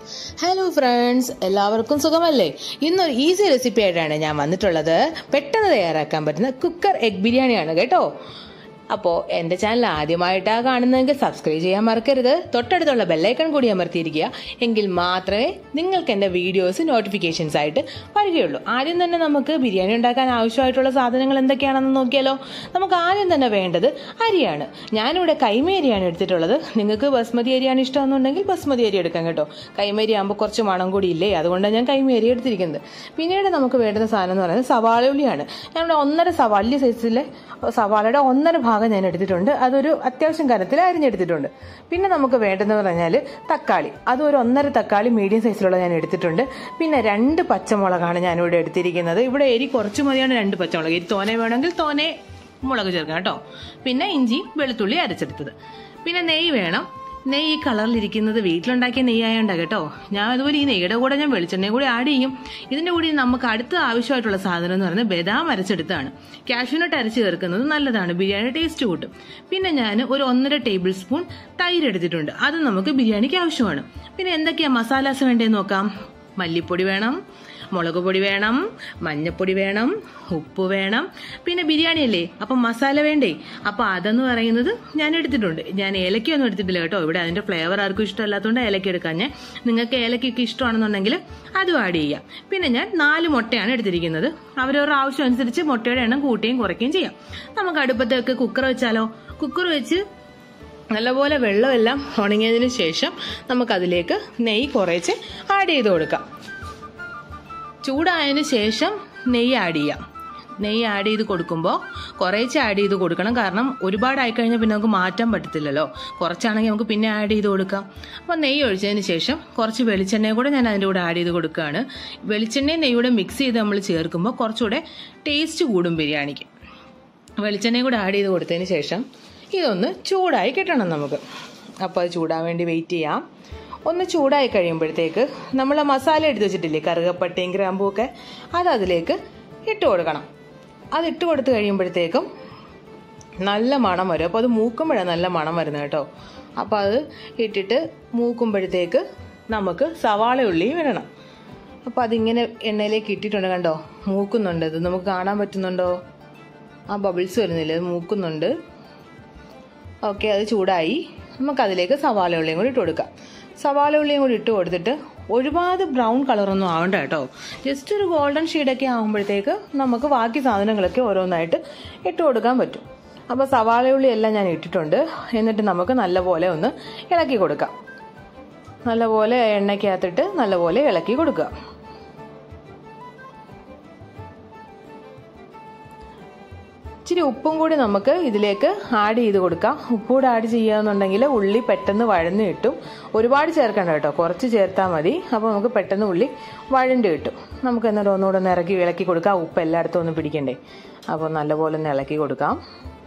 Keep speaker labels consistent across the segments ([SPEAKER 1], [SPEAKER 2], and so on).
[SPEAKER 1] hello friends എല്ലാവർക്കും സുഖമല്ലേ ഇന്നൊരു ഈസി റെസിപ്പി ആയിട്ടാണ് ഞാൻ വന്നിട്ടുള്ളത് പെട്ടെന്ന് തയ്യാറാക്കാൻ പറ്റുന്ന കുക്കർ എഗ് ബിരിയാണിയാണ് കേട്ടോ അപ്പോൾ എൻ്റെ ചാനൽ ആദ്യമായിട്ടാണ് കാണുന്നതെങ്കിൽ സബ്സ്ക്രൈബ് ചെയ്യാൻ മറക്കരുത് തൊട്ടടുത്തുള്ള ബെല്ലൈക്കൺ കൂടി അമർത്തിയിരിക്കുക എങ്കിൽ മാത്രമേ നിങ്ങൾക്ക് എൻ്റെ വീഡിയോസ് നോട്ടിഫിക്കേഷൻസ് ആയിട്ട് വരികയുള്ളൂ ആദ്യം തന്നെ നമുക്ക് ബിരിയാണി ഉണ്ടാക്കാൻ ആവശ്യമായിട്ടുള്ള സാധനങ്ങൾ എന്തൊക്കെയാണെന്ന് നോക്കിയാലോ നമുക്ക് ആദ്യം തന്നെ വേണ്ടത് അരിയാണ് ഞാനിവിടെ കൈമ അരിയാണ് എടുത്തിട്ടുള്ളത് നിങ്ങൾക്ക് ബസ്മതി അരിയാണ് ഇഷ്ടമെന്നുണ്ടെങ്കിൽ ബസ്മതി അരി എടുക്കാം കേട്ടോ കൈമ അരി ആകുമ്പോൾ കുറച്ച് മണം കൂടി ഇല്ലേ അതുകൊണ്ടാണ് ഞാൻ കൈമ അരി എടുത്തിരിക്കുന്നത് പിന്നീട് നമുക്ക് വേണ്ടുന്ന സാധനം എന്ന് പറയുന്നത് സവാള ഉള്ളിയാണ് ഞാനിവിടെ ഒന്നര സവാള വലിയ സൈസിലെ സവാളയുടെ ഒന്നര ഭാഗം ഞാൻ എടുത്തിട്ടുണ്ട് അതൊരു അത്യാവശ്യം കനത്തിൽ അരിഞ്ഞെടുത്തിട്ടുണ്ട് പിന്നെ നമുക്ക് വേണ്ടതെന്ന് പറഞ്ഞാൽ തക്കാളി അത് ഒരു ഒന്നര തക്കാളി മീഡിയം സൈസിലുള്ള ഞാൻ എടുത്തിട്ടുണ്ട് പിന്നെ രണ്ട് പച്ചമുളകാണ് ഞാനിവിടെ എടുത്തിരിക്കുന്നത് ഇവിടെ എരി കുറച്ച് മതിയാണ് രണ്ട് പച്ചമുളക് എരി തോനെ വേണമെങ്കിൽ തോനെ മുളക് ചേർക്കാം കേട്ടോ പിന്നെ ഇഞ്ചി വെളുത്തുള്ളി അരച്ചെടുത്തത് പിന്നെ നെയ്യ് വേണം നെയ്യ് ഈ കളറിലിരിക്കുന്നത് വീട്ടിലുണ്ടാക്കിയ നെയ്യായോണ്ടാ കേട്ടോ ഞാൻ അതുപോലെ ഈ നെയ്യുടെ കൂടെ ഞാൻ വെളിച്ചെണ്ണയും കൂടി ആഡ് ചെയ്യും ഇതിന്റെ കൂടി നമുക്ക് അടുത്ത ആവശ്യമായിട്ടുള്ള സാധനം എന്ന് പറയുന്നത് ബദാം അരച്ചെടുത്താണ് കാഷ്യൂനട്ട് അരച്ച് ചേർക്കുന്നത് നല്ലതാണ് ബിരിയാണി ടേസ്റ്റ് കൂട്ടും പിന്നെ ഞാൻ ഒരു ഒന്നര ടേബിൾ സ്പൂൺ തൈര് എടുത്തിട്ടുണ്ട് അത് നമുക്ക് ബിരിയാണിക്ക് ആവശ്യമാണ് പിന്നെ എന്തൊക്കെയാ മസാലാസ് വേണ്ടതെന്ന് നോക്കാം മല്ലിപ്പൊടി വേണം മുളക് പൊടി വേണം മഞ്ഞപ്പൊടി വേണം ഉപ്പ് വേണം പിന്നെ ബിരിയാണി അല്ലേ അപ്പം മസാല വേണ്ടേ അപ്പം അതെന്ന് പറയുന്നത് ഞാൻ എടുത്തിട്ടുണ്ട് ഞാൻ ഏലക്കൊന്നും എടുത്തിട്ടില്ല കേട്ടോ ഇവിടെ അതിന്റെ ഫ്ലേവർ ആർക്കും ഇഷ്ടമല്ലാത്തതുകൊണ്ട് ഏലക്ക എടുക്കാൻ ഞാൻ നിങ്ങൾക്ക് ഏലക്കൊക്കെ ഇഷ്ടമാണെന്നുണ്ടെങ്കിൽ അതും ആഡ് ചെയ്യാം പിന്നെ ഞാൻ നാല് മുട്ടയാണ് എടുത്തിരിക്കുന്നത് അവരവരുടെ ആവശ്യം അനുസരിച്ച് മുട്ടയുടെ എണ്ണം കൂട്ടുകയും കുറയ്ക്കുകയും ചെയ്യാം നമുക്ക് അടുപ്പത്തൊക്കെ കുക്കർ വെച്ചാലോ കുക്കർ വെച്ച് നല്ലപോലെ വെള്ളമെല്ലാം ഉണങ്ങിയതിന് ശേഷം നമുക്കതിലേക്ക് നെയ്യ് കുറേച്ച് ആഡ് ചെയ്ത് കൊടുക്കാം ചൂടായതിനു ശേഷം നെയ്യ് ആഡ് ചെയ്യാം നെയ്യ് ആഡ് ചെയ്ത് കൊടുക്കുമ്പോൾ കുറേശ്ശെ ആഡ് ചെയ്ത് കൊടുക്കണം കാരണം ഒരുപാട് ആയിക്കഴിഞ്ഞാൽ പിന്നെ നമുക്ക് മാറ്റാൻ പറ്റത്തില്ലല്ലോ കുറച്ചാണെങ്കിൽ നമുക്ക് പിന്നെ ആഡ് ചെയ്ത് കൊടുക്കാം അപ്പോൾ നെയ്യ് ഒഴിച്ചതിന് ശേഷം കുറച്ച് വെളിച്ചെണ്ണയും കൂടെ ഞാൻ അതിൻ്റെ കൂടെ ആഡ് ചെയ്ത് കൊടുക്കുകയാണ് വെളിച്ചെണ്ണയും നെയ്യൂടെ മിക്സ് ചെയ്ത് നമ്മൾ ചേർക്കുമ്പോൾ കുറച്ചുകൂടെ ടേസ്റ്റ് കൂടും ബിരിയാണിക്ക് വെളിച്ചെണ്ണയും കൂടെ ആഡ് ചെയ്ത് കൊടുത്തതിന് ശേഷം ഇതൊന്ന് ചൂടായി കിട്ടണം നമുക്ക് അപ്പോൾ അത് ചൂടാൻ വേണ്ടി വെയിറ്റ് ചെയ്യാം ഒന്ന് ചൂടായി കഴിയുമ്പോഴത്തേക്ക് നമ്മൾ മസാല എടുത്ത് വെച്ചിട്ടില്ലേ കറുകപ്പട്ടയും ഗ്രാമ്പും ഒക്കെ അത് അതിലേക്ക് ഇട്ട് കൊടുക്കണം അത് ഇട്ട് കൊടുത്തു കഴിയുമ്പോഴത്തേക്കും നല്ല മണം വരും അപ്പോൾ അത് മൂക്കുമ്പോഴാണ് നല്ല മണം വരുന്നത് കേട്ടോ അപ്പോൾ അത് ഇട്ടിട്ട് മൂക്കുമ്പോഴത്തേക്ക് നമുക്ക് സവാള ഉള്ളി വിടണം അപ്പോൾ അതിങ്ങനെ എണ്ണയിലേക്ക് ഇട്ടിട്ടുണ്ട് കണ്ടോ മൂക്കുന്നുണ്ട് ഇത് നമുക്ക് കാണാൻ പറ്റുന്നുണ്ടോ ആ ബബിൾസ് വരുന്നില്ല അത് മൂക്കുന്നുണ്ട് ഓക്കെ അത് ചൂടായി നമുക്കതിലേക്ക് സവാള ഉള്ളിയും കൂടി ഇട്ട് കൊടുക്കാം സവാള ഉള്ളിയും കൂടി ഇട്ട് കൊടുത്തിട്ട് ഒരുപാട് ബ്രൗൺ കളറൊന്നും ആവണ്ട കേട്ടോ ജസ്റ്റ് ഒരു ഗോൾഡൻ ഷെയ്ഡൊക്കെ ആകുമ്പോഴത്തേക്ക് നമുക്ക് ബാക്കി സാധനങ്ങളൊക്കെ ഓരോന്നായിട്ട് ഇട്ട് കൊടുക്കാൻ പറ്റും അപ്പോൾ സവാള ഉള്ളി എല്ലാം ഞാൻ ഇട്ടിട്ടുണ്ട് എന്നിട്ട് നമുക്ക് നല്ലപോലെ ഒന്ന് ഇളക്കി കൊടുക്കാം നല്ലപോലെ എണ്ണയ്ക്കകത്തിട്ട് നല്ലപോലെ ഇളക്കി കൊടുക്കുക ഇച്ചിരി ഉപ്പും കൂടി നമുക്ക് ഇതിലേക്ക് ആഡ് ചെയ്ത് കൊടുക്കാം ഉപ്പ് കൂടെ ആഡ് ചെയ്യുകയെന്നുണ്ടെങ്കിൽ ഉള്ളി പെട്ടെന്ന് വഴന്ന് കിട്ടും ഒരുപാട് ചേർക്കണ്ട കേട്ടോ കുറച്ച് ചേർത്താൽ മതി അപ്പോൾ നമുക്ക് പെട്ടെന്ന് ഉള്ളി വഴണ്ട് കിട്ടും നമുക്ക് എന്നിട്ട് ഒന്നുകൂടെ ഒന്ന് ഇറക്കി ഇളക്കി കൊടുക്കാം ഉപ്പ് എല്ലായിടത്തും ഒന്ന് പിടിക്കണ്ടേ അപ്പോൾ നല്ലപോലെ ഒന്ന് ഇളക്കി കൊടുക്കാം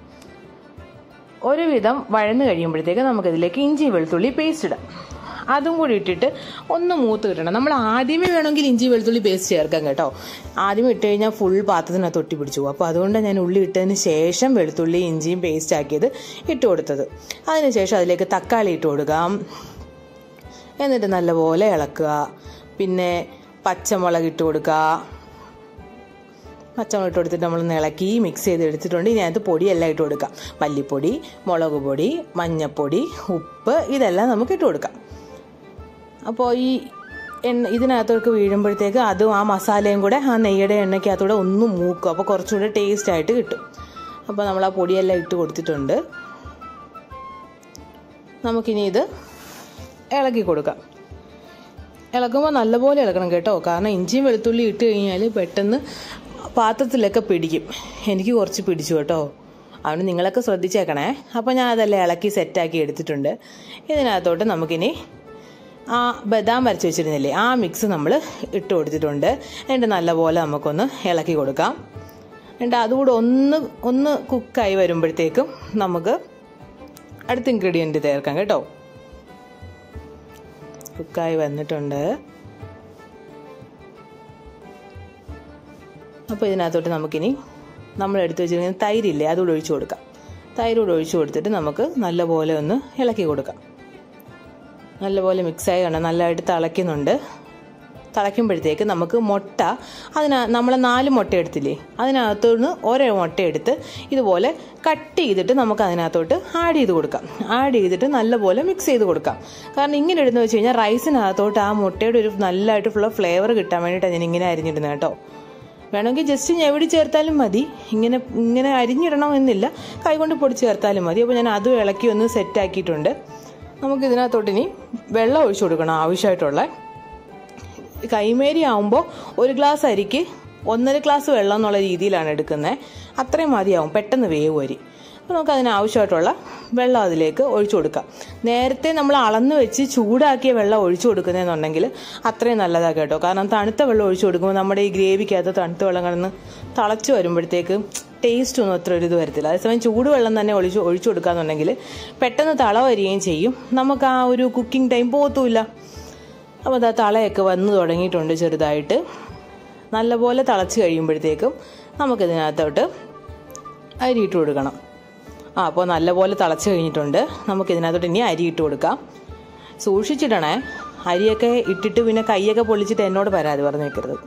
[SPEAKER 1] ഒരുവിധം വഴന്ന് കഴിയുമ്പോഴത്തേക്ക് നമുക്കിതിലേക്ക് ഇഞ്ചി വെളുത്തുള്ളി പേസ്റ്റ് ഇടാം അതും കൂടി ഇട്ടിട്ട് ഒന്ന് മൂത്ത് കിട്ടണം നമ്മൾ ആദ്യമേ വേണമെങ്കിൽ ഇഞ്ചി വെളുത്തുള്ളി പേസ്റ്റ് ചേർക്കാം കേട്ടോ ആദ്യമേ ഇട്ട് കഴിഞ്ഞാൽ ഫുൾ പാത്രത്തിനകത്ത് ഒട്ടി പിടിച്ചു പോകും അപ്പോൾ അതുകൊണ്ട് ഞാൻ ഉള്ളി ഇട്ടതിന് ശേഷം വെളുത്തുള്ളി ഇഞ്ചിയും പേസ്റ്റ് ആക്കിയത് ഇട്ട് കൊടുത്തത് അതിനുശേഷം അതിലേക്ക് തക്കാളി ഇട്ട് കൊടുക്കാം എന്നിട്ട് നല്ലപോലെ ഇളക്കുക പിന്നെ പച്ചമുളക് ഇട്ട് കൊടുക്കുക പച്ചമുളക് ഇട്ട് കൊടുത്തിട്ട് നമ്മൾ ഇളക്കി മിക്സ് ചെയ്ത് എടുത്തിട്ടുണ്ട് ഇനി അതിനകത്ത് പൊടിയെല്ലാം ഇട്ട് കൊടുക്കാം മല്ലിപ്പൊടി മുളക് പൊടി മഞ്ഞപ്പൊടി ഉപ്പ് ഇതെല്ലാം നമുക്ക് ഇട്ട് കൊടുക്കാം അപ്പോൾ ഈ എണ്ണ ഇതിനകത്തേക്ക് വീഴുമ്പോഴത്തേക്ക് അതും ആ മസാലയും കൂടെ ആ നെയ്യുടെ എണ്ണയ്ക്കകത്തൂടെ ഒന്ന് മൂക്കും അപ്പോൾ കുറച്ചുകൂടെ ടേസ്റ്റ് ആയിട്ട് കിട്ടും അപ്പോൾ നമ്മൾ ആ പൊടിയെല്ലാം ഇട്ട് കൊടുത്തിട്ടുണ്ട് നമുക്കിനി ഇത് ഇളക്കി കൊടുക്കാം ഇളക്കുമ്പോൾ നല്ലപോലെ ഇളക്കണം കേട്ടോ കാരണം ഇഞ്ചിയും വെളുത്തുള്ളി ഇട്ട് കഴിഞ്ഞാൽ പെട്ടെന്ന് പാത്രത്തിലൊക്കെ പിടിക്കും എനിക്ക് കുറച്ച് പിടിച്ചു കേട്ടോ അതുകൊണ്ട് നിങ്ങളൊക്കെ ശ്രദ്ധിച്ചേക്കണേ അപ്പോൾ ഞാൻ അതെല്ലാം ഇളക്കി സെറ്റാക്കി എടുത്തിട്ടുണ്ട് ഇതിനകത്തോട്ട് നമുക്കിനി ആ ബദാം വരച്ച് വെച്ചിരുന്നില്ലേ ആ മിക്സ് നമ്മൾ ഇട്ട് കൊടുത്തിട്ടുണ്ട് എന്നിട്ട് നല്ലപോലെ നമുക്കൊന്ന് ഇളക്കി കൊടുക്കാം എന്നിട്ട് അതുകൂടെ ഒന്ന് ഒന്ന് കുക്കായി വരുമ്പോഴത്തേക്കും നമുക്ക് അടുത്ത ഇൻഗ്രീഡിയൻറ്റ് ചേർക്കാം കേട്ടോ കുക്കായി വന്നിട്ടുണ്ട് അപ്പോൾ ഇതിനകത്തോട്ട് നമുക്കിനി നമ്മൾ എടുത്തു വെച്ചിരിക്കുന്ന തൈരില്ലേ അതുകൂടെ ഒഴിച്ചു കൊടുക്കാം തൈര് കൂടെ ഒഴിച്ചു കൊടുത്തിട്ട് നമുക്ക് നല്ലപോലെ ഒന്ന് ഇളക്കി കൊടുക്കാം നല്ലപോലെ മിക്സായി കണ്ട നല്ലതായിട്ട് തിളയ്ക്കുന്നുണ്ട് തിളയ്ക്കുമ്പോഴത്തേക്ക് നമുക്ക് മുട്ട അതിന നമ്മൾ നാല് മുട്ട എടുത്തില്ലേ അതിനകത്തുനിന്ന് ഓരോ മുട്ട എടുത്ത് ഇതുപോലെ കട്ട് ചെയ്തിട്ട് നമുക്ക് അതിനകത്തോട്ട് ആഡ് ചെയ്ത് കൊടുക്കാം ആഡ് ചെയ്തിട്ട് നല്ലപോലെ മിക്സ് ചെയ്ത് കൊടുക്കാം കാരണം ഇങ്ങനെ ഇടുന്ന വെച്ച് കഴിഞ്ഞാൽ റൈസിനകത്തോട്ട് ആ മുട്ടയുടെ ഒരു നല്ലതായിട്ടുള്ള ഫ്ലേവർ കിട്ടാൻ വേണ്ടിയിട്ടാണ് ഞാൻ ഇങ്ങനെ അരിഞ്ഞിടുന്നത് കേട്ടോ വേണമെങ്കിൽ ജസ്റ്റ് ഞെവിടി ചേർത്താലും മതി ഇങ്ങനെ ഇങ്ങനെ അരിഞ്ഞിടണം എന്നില്ല കൈകൊണ്ട് പൊടി ചേർത്താലും മതി അപ്പോൾ ഞാൻ അതും ഇളക്കി ഒന്ന് സെറ്റ് ആക്കിയിട്ടുണ്ട് നമുക്ക് ഇതിനകത്തോട്ട് ഇനി വെള്ളം ഒഴിച്ചു കൊടുക്കണം ആവശ്യമായിട്ടുള്ള കൈമേരി ആവുമ്പോൾ ഒരു ഗ്ലാസ് അരിക്ക് ഒന്നര ഗ്ലാസ് വെള്ളം എന്നുള്ള രീതിയിലാണ് എടുക്കുന്നത് അത്രയും മതിയാവും പെട്ടെന്ന് വേവും അരി അപ്പോൾ നമുക്ക് അതിന് ആവശ്യമായിട്ടുള്ള വെള്ളം അതിലേക്ക് ഒഴിച്ചു കൊടുക്കാം നേരത്തെ നമ്മൾ അളന്ന് വെച്ച് ചൂടാക്കിയ വെള്ളം ഒഴിച്ചു കൊടുക്കുന്നതെന്നുണ്ടെങ്കിൽ അത്രയും നല്ലതാണ് കേട്ടോ കാരണം തണുത്ത വെള്ളം ഒഴിച്ചു കൊടുക്കുമ്പോൾ നമ്മുടെ ഈ ഗ്രേവിക്കകത്ത് തണുത്ത വെള്ളം കിടന്ന് തിളച്ച് വരുമ്പോഴത്തേക്ക് ടേസ്റ്റ് ഒന്നും അത്ര ഒരു ഇത് വരത്തില്ല അതേസമയം ചൂടുവെള്ളം തന്നെ ഒഴിച്ചു ഒഴിച്ചു കൊടുക്കാന്നുണ്ടെങ്കിൽ പെട്ടെന്ന് തള വരികയും ചെയ്യും നമുക്ക് ആ ഒരു കുക്കിംഗ് ടൈം പോകത്തുമില്ല അപ്പോൾ അതാ തളയൊക്കെ വന്നു തുടങ്ങിയിട്ടുണ്ട് ചെറുതായിട്ട് നല്ലപോലെ തിളച്ച് കഴിയുമ്പോഴത്തേക്കും നമുക്കിതിനകത്തോട്ട് അരി ഇട്ട് കൊടുക്കണം ആ അപ്പോൾ നല്ലപോലെ തിളച്ച് കഴിഞ്ഞിട്ടുണ്ട് നമുക്കിതിനകത്തോട്ട് ഇനി അരി ഇട്ട് കൊടുക്കാം സൂക്ഷിച്ചിടണേ അരിയൊക്കെ ഇട്ടിട്ട് പിന്നെ കൈയൊക്കെ പൊളിച്ചിട്ട് എന്നോട് പരാതി പറഞ്ഞു വെക്കരുത്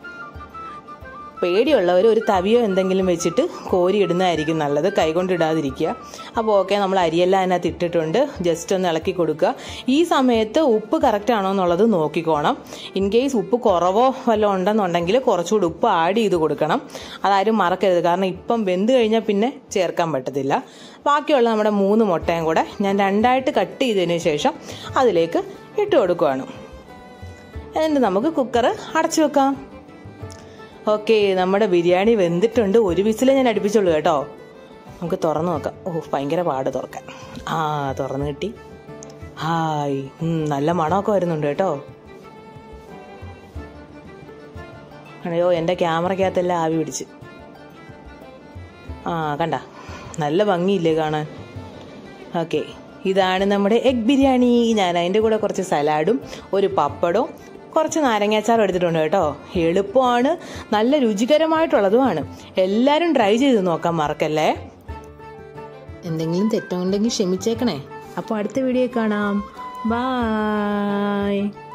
[SPEAKER 1] പേടിയുള്ളവർ ഒരു തവിയോ എന്തെങ്കിലും വെച്ചിട്ട് കോരി ഇടുന്നതായിരിക്കും നല്ലത് കൈകൊണ്ട് ഇടാതിരിക്കുക അപ്പോൾ ഓക്കെ നമ്മൾ അരിയെല്ലാം അതിനകത്ത് ഇട്ടിട്ടുണ്ട് ജസ്റ്റ് ഒന്ന് ഇളക്കി കൊടുക്കുക ഈ സമയത്ത് ഉപ്പ് കറക്റ്റ് ആണോ എന്നുള്ളത് നോക്കിക്കോണം ഇൻ കേസ് ഉപ്പ് കുറവോ വല്ലതും ഉണ്ടെന്നുണ്ടെങ്കിൽ കുറച്ചുകൂടി ഉപ്പ് ആഡ് ചെയ്ത് കൊടുക്കണം അതാരും മറക്കരുത് കാരണം ഇപ്പം വെന്ത് കഴിഞ്ഞാൽ പിന്നെ ചേർക്കാൻ പറ്റത്തില്ല ബാക്കിയുള്ള നമ്മുടെ മൂന്ന് മുട്ടയും കൂടെ ഞാൻ രണ്ടായിട്ട് കട്ട് ചെയ്തതിന് ശേഷം അതിലേക്ക് ഇട്ട് കൊടുക്കുകയാണ് എന്നിട്ട് നമുക്ക് കുക്കർ അടച്ചു വെക്കാം ഓക്കെ നമ്മുടെ ബിരിയാണി വെന്തിട്ടുണ്ട് ഒരു വിസിലേ ഞാൻ അടുപ്പിച്ചുള്ളൂ കേട്ടോ നമുക്ക് തുറന്നു നോക്കാം ഓ ഭയങ്കര പാട് തുറക്കാൻ ആ തുറന്നു കിട്ടി ഹായ് ഉം, നല്ല മണമൊക്കെ വരുന്നുണ്ട് കേട്ടോ അയ്യോ എൻ്റെ ക്യാമറയ്ക്കകത്തെല്ലാം ആവി പിടിച്ച് ആ കണ്ട നല്ല ഭംഗിയില്ലേ കാണാൻ ഓക്കെ ഇതാണ് നമ്മുടെ എഗ് ബിരിയാണി ഞാൻ അതിൻ്റെ കൂടെ കുറച്ച് സലാഡും ഒരു പപ്പടവും കുറച്ച് നാരങ്ങാച്ചാറും എടുത്തിട്ടുണ്ട് കേട്ടോ എളുപ്പമാണ് നല്ല രുചികരമായിട്ടുള്ളതുമാണ് എല്ലാവരും ട്രൈ ചെയ്ത് നോക്കാൻ മറക്കല്ലേ എന്തെങ്കിലും തെറ്റുണ്ടെങ്കിൽ ക്ഷമിച്ചേക്കണേ അപ്പോൾ അടുത്ത വീഡിയോ കാണാം ബായ്